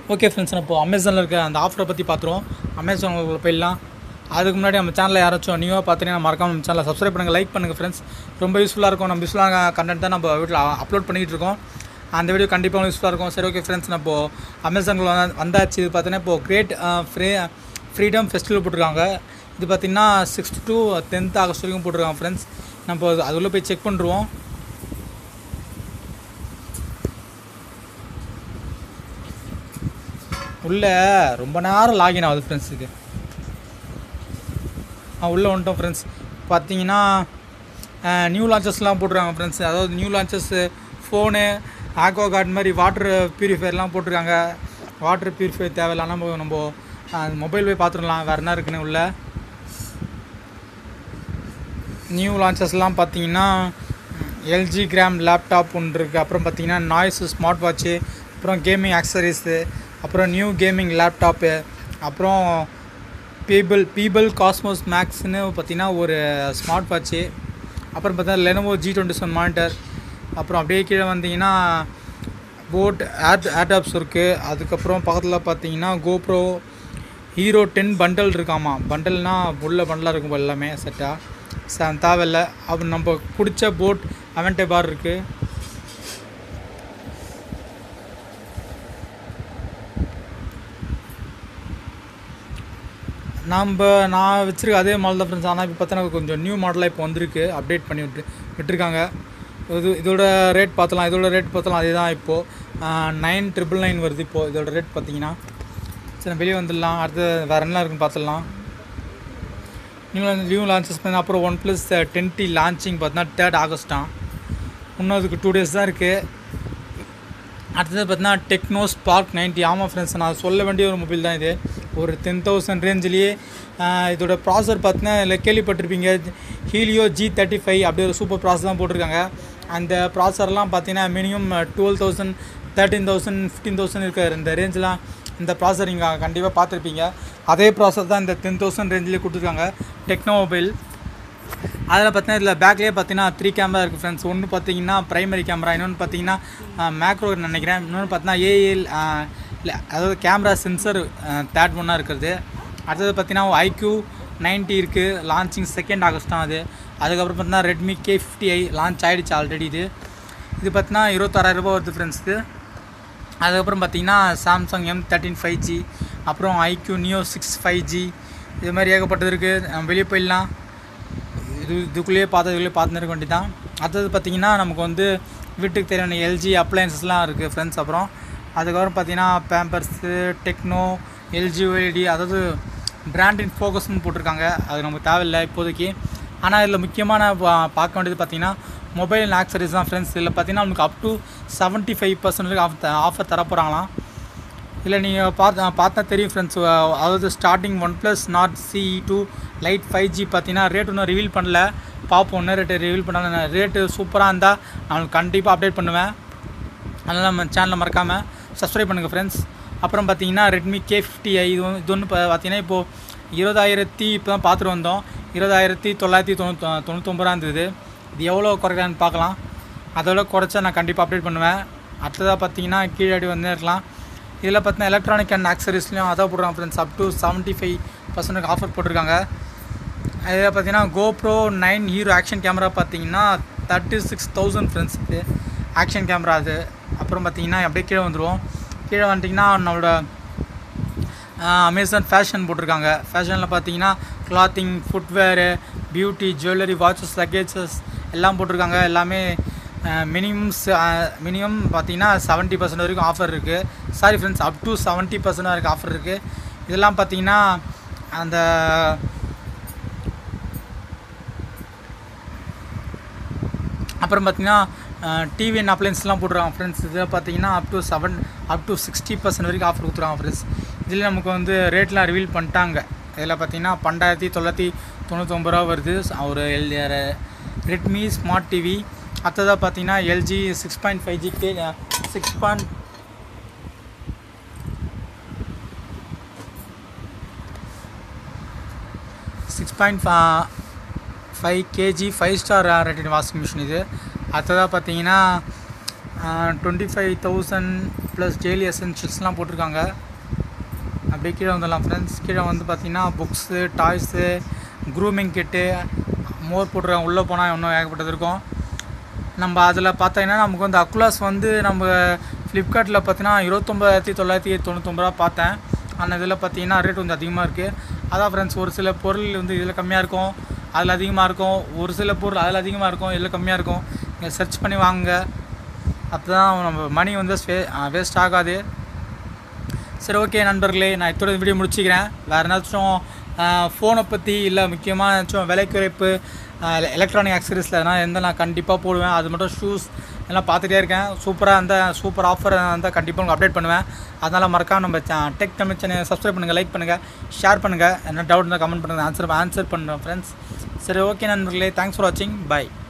okay friends இப்போ அமேசானில் இருக்க அந்த ஆஃபரை பற்றி பார்த்துருவோம் அமேசான் உள்ள போயிடலாம் அதுக்கு முன்னாடி நம்ம சேனலில் யாராச்சும் நியூவாக பார்த்தீங்கன்னா மறக்காம நம்ம சேனலை சப்ஸ்கிரைப் பண்ணுங்கள் லைக் பண்ணுங்கள் ஃப்ரெண்ட்ஸ் ரொம்ப யூஸ்ஃபுல்லாக இருக்கும் நம்ம யூஸ்ஃபுல்லான கண்டென்ட் தான் நம்ம வீட்டில் அப்லோட் பண்ணிகிட்டு இருக்கோம் அந்த வீடியோ கண்டிப்பாக யூஸ்ஃபுல்லாக இருக்கும் சரி ஓகே ஃப்ரெண்ட்ஸ் நான் இப்போ அமேசானில் வந்து வந்தாச்சு இது பார்த்தீங்கன்னா இப்போ கிரேட் ஃப்ரீ ஃப்ரீடம் ஃபெஸ்டிவல் போட்டிருக்காங்க இது பார்த்திங்கன்னா சிக்ஸ்த் டு டென்த் ஆகஸ்ட் வரைக்கும் போட்டிருக்காங்க ஃப்ரெண்ட்ஸ் நம்ம அது உள்ள போய் செக் பண்ணுறோம் உள்ளே ரொம்ப நேரம் லாகின் ஆகுது ஃப்ரெண்ட்ஸுக்கு ஆ உள்ளே வந்துட்டோம் ஃப்ரெண்ட்ஸ் பார்த்தீங்கன்னா நியூ லான்ச்சஸ்லாம் போட்டிருக்காங்க ஃப்ரெண்ட்ஸ் அதாவது new launches phone Aquaguard மாதிரி வாட்டர் ப்யூரிஃபையர்லாம் போட்டிருக்காங்க வாட்டர் ப்யூரிஃபையர் தேவையில்லாம் நம்ம நம்ம மொபைல் போய் பார்த்துடலாம் வேறு என்ன இருக்குன்னு உள்ள நியூ லான்ச்சஸ்லாம் பார்த்தீங்கன்னா எல்ஜி கிராம் லேப்டாப் ஒன்று இருக்குது அப்புறம் பார்த்தீங்கன்னா நாய்ஸ் ஸ்மார்ட் வாட்ச்சு அப்புறம் கேமிங் ஆக்சசரிஸு அப்புறம் நியூ கேமிங் லேப்டாப்பு அப்புறம் பீபிள் பீபிள் காஸ்மோஸ் மேக்ஸ்னு பார்த்தீங்கன்னா ஒரு ஸ்மார்ட் வாட்ச்சு அப்புறம் பார்த்தா Lenovo G twenty seven monitor அப்புறம் அப்படியே கீழே வந்தீங்கன்னா போட் ஏர் ஏர்டாப்ஸ் இருக்குது அதுக்கப்புறம் பக்கத்தில் பார்த்தீங்கன்னா கோப்ரோ ஹீரோ டென் பண்டல் இருக்காமா பண்டல்னால் உள்ள பண்டலாக இருக்கும் போல எல்லாமே செட்டாக ச தேவையில்ல அப்புறம் நம்ம பிடிச்ச போட் அவன்டே பார் இருக்குது நம்ம நான் வச்சுருக்க அதே மாடல் தான் ஃப்ரெண்ட்ஸ் ஆனால் இப்போ பார்த்தா கொஞ்சம் நியூ மாடலாக இப்போ வந்திருக்கு அப்டேட் பண்ணி விட்டு விட்டுருக்காங்க இது இதோட ரேட் பார்த்தலாம் இதோட ரேட் பார்த்தலாம் அதே தான் இப்போது நைன் ட்ரிபிள் நைன் வருது இப்போது இதோட ரேட் பார்த்தீங்கன்னா சரி வெளியே வந்துடலாம் அடுத்து வேறு என்ன இருக்குன்னு பார்த்துடலாம் நியூ நியூ லான்ச்சஸ் பண்ண அப்புறம் One Plus ten T launching பார்த்தீங்கன்னா தேர்ட் ஆகஸ்ட் தான் இன்னும் அதுக்கு டூ டேஸ் தான் இருக்குது அடுத்தது பார்த்தீங்கன்னா டெக்னோ ஸ்பார்க் நைன்ட்டி ஆமாம் ஃப்ரெண்ட்ஸ் நான் சொல்ல வேண்டிய ஒரு மொபைல் தான் இது ஒரு டென் தௌசண்ட் ரேஞ்சிலேயே இதோட ப்ராசர் பார்த்தீங்கன்னா இதில் கேள்விப்பட்டிருப்பீங்க ஹீலியோ ஜி தேர்ட்டி ஃபைவ் அப்படி ஒரு சூப்பர் ப்ராசர் தான் போட்டிருக்காங்க அந்த ப்ராசர்லாம் பார்த்தீங்கன்னா minimum twelve thousand thirteen thousand fifteen thousand இருக்கிற இந்த ரேஞ்செலாம் இந்த ப்ராசர் நீங்கள் கண்டிப்பாக பார்த்துருப்பீங்க அதே ப்ராசர் தான் இந்த டென் தௌசண்ட் ரேஞ்சிலே கொடுத்துருக்காங்க டெக்னோ மொபைல் அதில் பார்த்தீங்கன்னா இதில் பேக்லேயே பார்த்தீங்கன்னா த்ரீ கேமரா இருக்குது ஃப்ரெண்ட்ஸ் ஒன்று பார்த்தீங்கன்னா ப்ரைமரி கேமரா இன்னொன்று பார்த்தீங்கன்னா மேக்ரோ நினைக்கிறேன் இன்னொன்று பார்த்தீங்கன்னா ஏஎல் அதாவது கேமரா சென்சர் தேர்ட் ஒன்னாக இருக்கிறது அடுத்தது பார்த்தீங்கன்னா ஐக்யூ நைன்ட்டி இருக்குது லான்ச்சிங் செகண்ட் ஆகஸ்ட் தான் அது அதுக்கப்புறம் பார்த்தீங்கன்னா Redmi K fifty i launch ஆகிடுச்சு ஆல்ரெடி இது இது பார்த்தீங்கன்னா இருபத்தாறாயிரரூபா வருது ஃப்ரெண்ட்ஸுக்கு அதுக்கப்புறம் பார்த்தீங்கன்னா Samsung M thirteen five G அப்புறம் iQOO Neo six five G இது மாதிரி ஏகப்பட்டது இருக்குது நம்ம வெளியே போயிடலாம் இது இதுக்குள்ளேயே பார்த்து இதுக்குள்ளேயே பார்த்துன்னு இருக்க வேண்டியதான் அடுத்தது பார்த்திங்கன்னா நமக்கு வந்து வீட்டுக்கு தேவையான எல்ஜி அப்ளையன்சஸ்லாம் இருக்குது ஃப்ரெண்ட்ஸ் அப்புறம் அதுக்கப்புறம் பார்த்திங்கன்னா பேம்பர்ஸு டெக்னோ எல்ஜி ஓஎல்டி அதாவது பிராண்டின் ஃபோக்கஸ்னு போட்டிருக்காங்க அது நமக்கு தேவையில்லை இப்போதைக்கு ஆனால் இதில் முக்கியமான பார்க்க வேண்டியது பார்த்திங்கன்னா மொபைல் அண்ட் ஆக்சரிஸ் தான் ஃப்ரெண்ட்ஸ் இதில் பார்த்திங்கன்னா நமக்கு up to seventy five percentage off offer தர போகிறாங்களாம் இல்லை நீங்கள் பார்த்து பார்த்தா தெரியும் ஃப்ரெண்ட்ஸ் அதாவது starting One Plus Nord CE two lite five G பார்த்தீங்கன்னா ரேட் இன்னும் ரிவீல் பண்ணல பார்ப்போம் ஒன்று ரேட்டு ரிவீல் பண்ணாலும் ரேட்டு சூப்பராக இருந்தால் நான் கண்டிப்பாக அப்டேட் பண்ணுவேன் அதனால் நம்ம சேனலை மறக்காமல் சப்ஸ்கிரைப் பண்ணுங்கள் ஃப்ரெண்ட்ஸ் அப்புறம் பார்த்தீங்கன்னா ரெட்மி கே ஃபிஃப்டி ஐ இது இது ஒன்று இப்போ பார்த்தீங்கன்னா இப்போது இருபதாயிரத்தி இப்போ தான் பார்த்துட்டு வந்தோம் இருபதாயிரத்தி தொள்ளாயிரத்தி தொண்ணூற்றி தொண்ணூத்தொம்பது ரூபா இருந்தது இது எவ்வளோ குறைக்கான்னு பார்க்கலாம் அதோட குறைச்சா நான் கண்டிப்பாக அப்டேட் பண்ணுவேன் அடுத்ததாக பார்த்தீங்கன்னா கீழடி வந்து இருக்கலாம் இதில் பார்த்தீங்கன்னா எலக்ட்ரானிக் அண்ட் ஆக்சரிஸ்லையும் அதான் போடுறாங்க friends up to seventy five percent offer போட்டிருக்காங்க இதில் பார்த்தீங்கன்னா GoPro nine hero action camera பார்த்தீங்கன்னா தேர்ட்டி சிக்ஸ் தௌசண்ட் ஃப்ரெண்ட்ஸ் இது ஆக்ஷன் கேமரா அது அப்புறம் பார்த்தீங்கன்னா அப்படியே கீழே வந்துடுவோம் கீழே வந்துட்டிங்கன்னா நம்மளோட அமேசான் ஃபேஷன் போட்டிருக்காங்க ஃபேஷனில் பார்த்தீங்கன்னா clothing footwear beauty jewellery watches luggages எல்லாம் போட்டிருக்காங்க எல்லாமே மினிமம் மினிமம் பார்த்தீங்கன்னா செவன்ட்டி பர்சன்ட் வரைக்கும் ஆஃபர் இருக்குது sorry friends up to seventy percent வரைக்கும் ஆஃபர் இருக்குது இதெல்லாம் பார்த்தீங்கன்னா அந்த அப்புறம் பார்த்தீங்கன்னா டிவி அண்ட் அப்ளைன்ஸ்லாம் போட்டுருக்காங்க ஃப்ரெண்ட்ஸ் இதில் பார்த்தீங்கன்னா up to seven up to sixty percent வரைக்கும் ஆஃபர் கொடுத்துருவாங்க ஃப்ரெண்ட்ஸ் இதில் நமக்கு வந்து ரேட்லாம் ரிவீல் பண்ணிட்டாங்க இதில் பார்த்தீங்கன்னா பன்னெண்டாயிரத்தி தொள்ளாயிரத்தி தொண்ணூத்தொம்பது ரூபா வருது ஒரு ரெட்மி ஸ்மார்ட் டிவி அடுத்ததாக பார்த்தீங்கன்னா LG six point five G K six point six point five KG five star rated washing machine இது அடுத்ததாக பார்த்தீங்கன்னா twenty five thousand plus daily எசென்ஷியல்ஸ்லாம் போட்டிருக்காங்க அப்படியே கீழே வந்துடலாம் ஃப்ரெண்ட்ஸ் கீழே வந்து பார்த்தீங்கன்னா books toys grooming kit more போட்டிருக்காங்க உள்ளே போனால் இன்னும் ஏகப்பட்டது இருக்கும் நம்ம அதில் பார்த்தீங்கன்னா நமக்கு வந்து அக்குலாஸ் வந்து நம்ம ஃப்ளிப்கார்ட்டில் பார்த்தீங்கன்னா இருபத்தொம்பதாயிரத்தி தொள்ளாயிரத்தி தொண்ணூத்தொம்பது ரூபா பார்த்தேன் ஆனால் இதில் பார்த்தீங்கன்னா ரேட் கொஞ்சம் அதிகமாக இருக்குது அதான் ஃப்ரெண்ட்ஸ் ஒரு சில பொருள் வந்து இதில் கம்மியாக இருக்கும் அதில் அதிகமாக இருக்கும் ஒரு சில பொருள் அதில் அதிகமாக இருக்கும் இதில் கம்மியாக இருக்கும் நீங்கள் சர்ச் பண்ணி வாங்குங்க அப்போ தான் நம்ம மணி வந்து வேஸ்ட் ஆகாது சரி ஓகே நண்பர்களே நான் இத்தோட வீடியோ முடிச்சுக்கிறேன் வேறு ஏதாச்சும் ஃபோனை பற்றி இல்லை முக்கியமாக ஏதாச்சும் விலை குறைப்பு எலக்ட்ரானிக் அக்சரிஸில் எதனா எந்த நான் கண்டிப்பாக போடுவேன் அது மட்டும் ஷூஸ் எல்லாம் பார்த்துட்டே இருக்கேன் சூப்பராக அந்த சூப்பர் ஆஃபர் இருந்தால் கண்டிப்பாக உங்களுக்கு அப்டேட் பண்ணுவேன் அதனால் மறக்காம நம்ம டெக் தமிழ் சேனல் சப்ஸ்கிரைப் பண்ணுங்கள் லைக் பண்ணுங்கள் ஷேர் பண்ணுங்கள் என்ன டவுட் இருந்தால் கமெண்ட் பண்ணுங்கள் ஆன்சர் ஆன்சர் பண்ணுறேன் ஃப்ரெண்ட்ஸ் சரி ஓகே நண்பர்களே தேங்க்ஸ் ஃபார் வாட்சிங் பை